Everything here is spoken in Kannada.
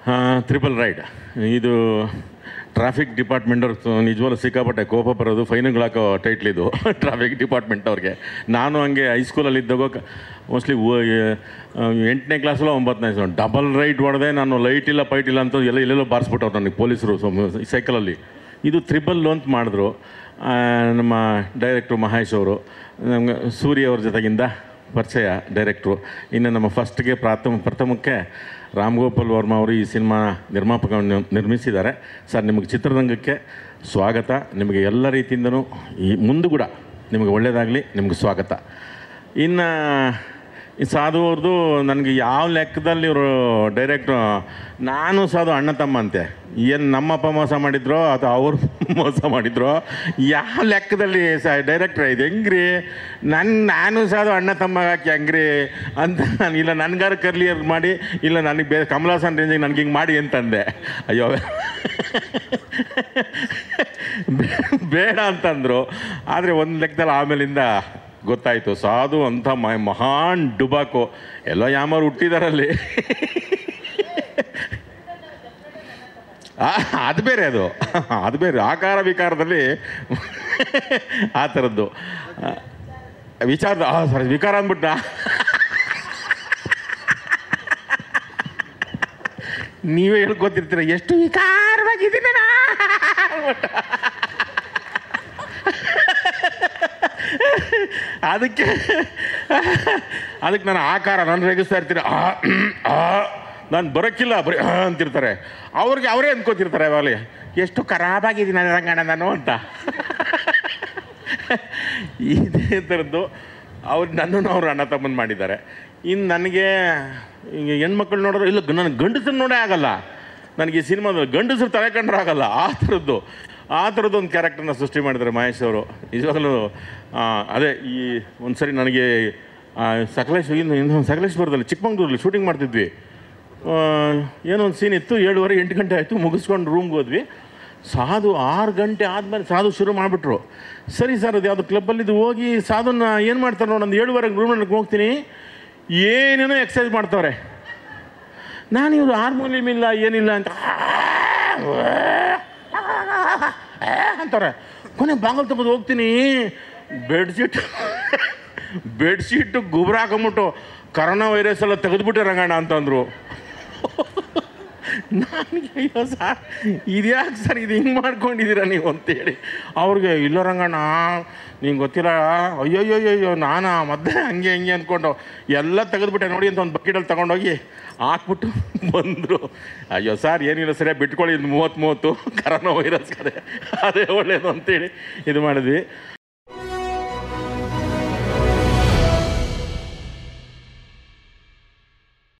ತ್ರಿಬಲ್ ರೈಡ್ ಇದು ಟ್ರಾಫಿಕ್ ಡಿಪಾರ್ಟ್ಮೆಂಟ್ ಅವ್ರು ನಿಜವಾಗ್ಲೂ ಸಿಕ್ಕಾಪಟ್ಟೆ ಕೋಪ ಬರೋದು ಫೈನ್ಗಳು ಹಾಕೋ ಟೈಟ್ಲ್ ಇದು ಟ್ರಾಫಿಕ್ ಡಿಪಾರ್ಟ್ಮೆಂಟ್ ಅವ್ರಿಗೆ ನಾನು ಹಂಗೆ ಹೈಸ್ಕೂಲಲ್ಲಿ ಇದ್ದಾಗ ಮೋಸ್ಟ್ಲಿ ಎಂಟನೇ ಕ್ಲಾಸಲ್ಲೋ ಒಂಬತ್ತನೇ ಡಬಲ್ ರೈಡ್ ಹೊಡೆದೆ ನಾನು ಲೈಟ್ ಇಲ್ಲ ಪೈಟ್ ಇಲ್ಲ ಅಂತ ಎಲ್ಲ ಎಲ್ಲೆಲ್ಲೋ ಬಾರಿಸ್ಬಿಟ್ಟವ್ರು ನನಗೆ ಪೊಲೀಸರು ಸೈಕಲಲ್ಲಿ ಇದು ತ್ರಿಬಲ್ ಅಂತ ಮಾಡಿದ್ರು ಆ, ನಮ್ಮ ಡೈರೆಕ್ಟ್ರು ಮಹೇಶ್ ಅವರು ನಮ್ಗೆ ಸೂರ್ಯ ಅವ್ರ ಜೊತೆಗಿಂದ ಪರಿಚಯ ಡೈರೆಕ್ಟ್ರು ಇನ್ನು ನಮ್ಮ ಫಸ್ಟ್ಗೆ ಪ್ರಾಥಮ ಪ್ರಥಮಕ್ಕೆ ರಾಮ್ ಗೋಪಾಲ್ ವರ್ಮ ಅವರು ಈ ಸಿನಿಮಾ ನಿರ್ಮಾಪಕವನ್ನು ನಿರ್ಮಿಸಿದ್ದಾರೆ ಸರ್ ನಿಮಗೆ ಚಿತ್ರರಂಗಕ್ಕೆ ಸ್ವಾಗತ ನಿಮಗೆ ಎಲ್ಲ ರೀತಿಯಿಂದನೂ ಈ ಮುಂದೆ ಕೂಡ ನಿಮಗೆ ಒಳ್ಳೆಯದಾಗಲಿ ನಿಮಗೆ ಸ್ವಾಗತ ಇನ್ನು ಈ ಸಾಧು ಅವ್ರದ್ದು ನನಗೆ ಯಾವ ಲೆಕ್ಕದಲ್ಲಿ ಇವರು ಡೈರೆಕ್ಟ್ರು ನಾನು ಸಾಧು ಅಣ್ಣ ತಮ್ಮ ಅಂತೆ ಏನು ನಮ್ಮಪ್ಪ ಮೋಸ ಮಾಡಿದ್ರೋ ಅಥವಾ ಅವ್ರು ಮೋಸ ಮಾಡಿದ್ರೋ ಯಾವ ಲೆಕ್ಕದಲ್ಲಿ ಸ ಡೈರೆಕ್ಟ್ರ್ ಇದು ಹೆಂಗ್ರಿ ನನ್ನ ನಾನು ಸಾಧು ಅಣ್ಣ ತಮ್ಮ ಹಾಕಿ ಹೆಂಗ್ರಿ ಅಂತ ನಾನು ಇಲ್ಲ ನನಗಾರು ಕರ್ಲಿಯರ್ ಮಾಡಿ ಇಲ್ಲ ನನಗೆ ಬೇರೆ ಕಮಲಾಸನ್ ರೇಂಜಿಗೆ ನನಗೆ ಹಿಂಗೆ ಮಾಡಿ ಅಂತಂದೆ ಅಯ್ಯೋ ಬೇ- ಬೇಡ ಅಂತಂದರು ಆದರೆ ಒಂದು ಲೆಕ್ಕದಲ್ಲಿ ಆಮೇಲಿಂದ ಗೊತ್ತಾಯಿತು ಸಾಧು ಅಂತ ಮ ಮಹಾನ್ ಡುಬಾಕು ಎಲ್ಲೋ ಯಾಮಾರು ಹುಟ್ಟಿದಾರಲ್ಲಿ ಆ, ಅದು ಬೇರೆ ಅದು ಅದು ಬೇರೆ ಆಕಾರ ವಿಕಾರದಲ್ಲಿ ಆ ಥರದ್ದು ಆ, ವಿಚಾರದ ಆ ಸರಿ ವಿಕಾರ ಅಂದ್ಬಿಟ್ಟ ನೀವೇ ಹೇಳ್ಕೊತಿರ್ತೀರ ಎಷ್ಟು ವಿಕಾರವಾಗಿದ್ದೀನಿ ನಾ ಅಂದ್ಬಿಟ್ಟು. ಅದಕ್ಕೆ ಅದಕ್ಕೆ ನಾನು ಆಕಾರ ನಾನು ರೇಗಿಸ್ತಾ ಇರ್ತೀನಿ ಆ ಹ್ಮ್, ಆ ನಾನು ಬರೋಕ್ಕಿಲ್ಲ ಬರೀ ಆ ಅಂತಿರ್ತಾರೆ ಅವ್ರಿಗೆ ಅವರೇ ಅಂದ್ಕೋತಿರ್ತಾರೆ ಯಾವಾಗಲೇ ಎಷ್ಟು ಖರಾಬಾಗಿದ್ದೀನಿ ರಂಗಣ್ಣ ನಾನು ಅಂತ ಇದೇ ಥರದ್ದು ಅವ್ರು ನನ್ನನ್ನು ಅವ್ರು ಅಣ್ಣ ತಮ್ಮನ ಮಾಡಿದ್ದಾರೆ ಇನ್ನು ನನಗೆ ಹಿಂಗೆ ಹೆಣ್ಮಕ್ಳು ನೋಡಿದ್ರೆ ಇಲ್ಲ ನನಗೆ ಗಂಡಸರು ನೋಡೇ ಆಗಲ್ಲ ನನಗೆ ಈ ಸಿನಿಮಾದಲ್ಲಿ ಗಂಡಸರು ತಲೆ ಕಂಡ್ರೆ ಆಗಲ್ಲ ಆ ಥರದ್ದು ಆ ಥರದ್ದು ಒಂದು ಕ್ಯಾರೆಕ್ಟರ್ನ ಸೃಷ್ಟಿ ಮಾಡಿದ್ದಾರೆ ಮಹೇಶ್ ಅವರು ನಿಜವಾಗಲೂ ಆ, ಅದೇ ಈ ಒಂದು ಸರಿ ನನಗೆ ಆ, ಸಕಲೇಶ್ ಇನ್ನು ಇನ್ನೊಂದು ಸಕಲೇಶ್ವರದಲ್ಲಿ ಚಿಕ್ಕಮಂಗ್ಳೂರಲ್ಲಿ ಶೂಟಿಂಗ್ ಮಾಡ್ತಿದ್ವಿ ಆ, ಏನೋ ಒಂದು ಸೀನ್ ಇತ್ತು ಏಳುವರೆ ಎಂಟು ಗಂಟೆ ಆಯಿತು ಮುಗಿಸ್ಕೊಂಡು ರೂಮ್ಗೆ ಹೋದ್ವಿ ಸಾಧು ಆರು ಗಂಟೆ ಆದಮೇಲೆ ಸಾಧು ಶುರು ಮಾಡಿಬಿಟ್ರು ಸರಿ ಸರ್ ಅದು ಯಾವುದು ಕ್ಲಬ್ಬಲ್ಲಿದ್ದು ಹೋಗಿ ಸಾಧುನ ಏನು ಮಾಡ್ತಾರೆ ನೋಡಿ ಒಂದು ಏಳುವರೆಗೆ ರೂಮ್ನಲ್ಲಿ ಹೋಗ್ತೀನಿ ಏನೇನೋ ಎಕ್ಸಸೈಸ್ ಮಾಡ್ತಾವ್ರೆ ನಾನು ಇವರು ಹಾರ್ಮೋನಿಯಂ ಇಲ್ಲ ಏನಿಲ್ಲ ಅಂತ ಅಂತಾರೆ ಕೊನೆ ಬಾಗಲ್ ತಗೊಂಡು ಹೋಗ್ತೀನಿ ಬೆಡ್ಶೀಟ್ ಬೆಡ್ಶೀಟು ಗೊಬ್ಬರ ಹಾಕೊಂಬಿಟ್ಟು ಕರೋನಾ ವೈರಸ್ ಎಲ್ಲ ತೆಗೆದುಬಿಟ್ಟೆ ರಂಗಣ್ಣ ಅಂತಂದರು ನನಗೆ ಅಯ್ಯೋ ಸರ್ ಇದ್ಯಾಕೆ ಸರ್ ಇದು ಹಿಂಗೆ ಮಾಡ್ಕೊಂಡಿದ್ದೀರಾ ನೀವು ಅಂತೇಳಿ ಅವ್ರಿಗೆ ಇಲ್ಲ ರಂಗಣ್ಣ ನಿಂಗೆ ಗೊತ್ತಿಲ್ಲ ಅಯ್ಯೋಯ್ಯೋಯ್ಯೋ ನಾನು ಮೊದಲೇ ಹಂಗೆ ಹಂಗೆ ಅಂದ್ಕೊಂಡು ಎಲ್ಲ ತೆಗೆದುಬಿಟ್ಟೆ ನೋಡಿ ಅಂತ ಒಂದು ಬಕೆಟಲ್ಲಿ ತೊಗೊಂಡೋಗಿ ಹಾಕ್ಬಿಟ್ಟು ಬಂದರು ಅಯ್ಯೋ ಸರ್ ಏನಿಲ್ಲ ಸರಿ ಬಿಟ್ಕೊಳ್ಳಿ ಇದು ಮೂವತ್ತು ಮೂವತ್ತು ಕರೋನಾ ವೈರಸ್ ಅದೇ ಅದೇ ಒಳ್ಳೇದು ಅಂತೇಳಿ ಇದು ಮಾಡಿದ್ವಿ